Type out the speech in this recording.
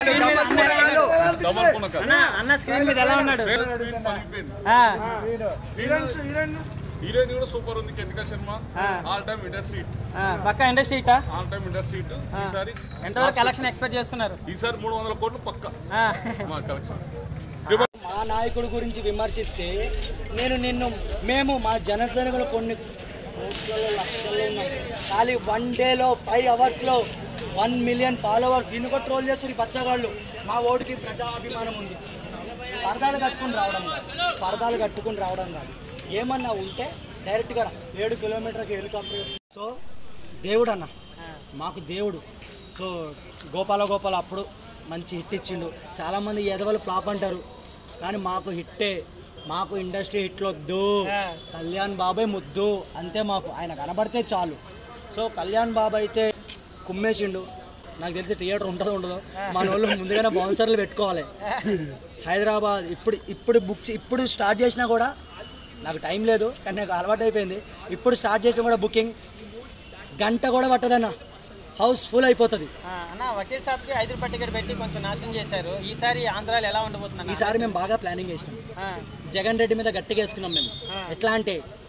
Screen మీద అన్న- అన్న అన్న స్క్రీన్ మీద ఎలా ఉన్నాడు ఆ, హీరోయిన్ కూడా సూపర్ ఉంది కేతికా శర్మ ఆ. ఆల్ టైమ్ ఇండస్ట్రీ ఆ, పక్కా ఇండస్ట్రీ ఇటా ఆల్ టైమ్ ఇండస్ట్రీ ఈసారి ఎంతవరకు కలెక్షన్ ఎక్స్పెక్ట్ చేస్తున్నారు ఈసారి మూడు వందల కోట్లు పక్క ఆ, మా కలెక్షన్ మా నాయకుడి గురించి విమర్శిస్తే నేను నిన్ను మేము మా జనసైనికులు కొన్ని కోట్లలో లక్షల్లో ఉన్నాం ఖాళీ వన్ డేలో ఫైవ్ అవర్స్లో వన్ మిలియన్ ఫాలోవర్స్ దీన్ని కూడా ట్రోల్ చేస్తారు ఈ బచ్చగాళ్ళు మా ఓటుకి ప్రజాభిమానం ఉంది పరదాలు కట్టుకుని రావడం కాదు పరదాలు కట్టుకుని రావడం కాదు ఏమన్నా ఉంటే డైరెక్ట్గా రా. ఏడు కిలోమీటర్కి హెలికాప్టర్ వేసుకుని సో దేవుడు అన్న మాకు దేవుడు సో గోపాల గోపాల అప్పుడు మంచి హిట్ ఇచ్చిండు చాలామంది ఎదవలు ఫ్లాప్ అంటారు కానీ మాకు హిట్టే మాకు ఇండస్ట్రీ హిట్లు వద్దు కళ్యాణ్ బాబాయ్ ముద్దు అంతే మాకు ఆయన కనబడితే చాలు సో కళ్యాణ్ బాబాయ్ అయితే కుమ్మేసిండు నాకు తెలిసి థియేటర్ ఉంటుందో ఉండదో మన వాళ్ళు ముందుగానే బౌన్సర్లు పెట్టుకోవాలి హైదరాబాద్ ఇప్పుడు ఇప్పుడు బుక్ చే- ఇప్పుడు స్టార్ట్ చేసినా కూడా నాకు టైం లేదు కానీ నాకు అలవాటు అయిపోయింది ఇప్పుడు స్టార్ట్ చేసినా కూడా బుకింగ్ గంట కూడా పట్టదన్న హౌస్ ఫుల్ అయిపోతుంది ఆ, అన్న వకీల్ సాబ్కి ఐదు రూపాయల టికెట్ పెట్టి కొంచెం నాశనం చేశారు ఈసారి ఆంధ్రాలో ఎలా ఉండబోతుంది అన్న? ఈసారి మేము బాగా ప్లానింగ్ చేసినాం ఆ, జగన్ రెడ్డి మీద గట్టిగా వేసుకున్నాం మేము ఎట్లా అంటే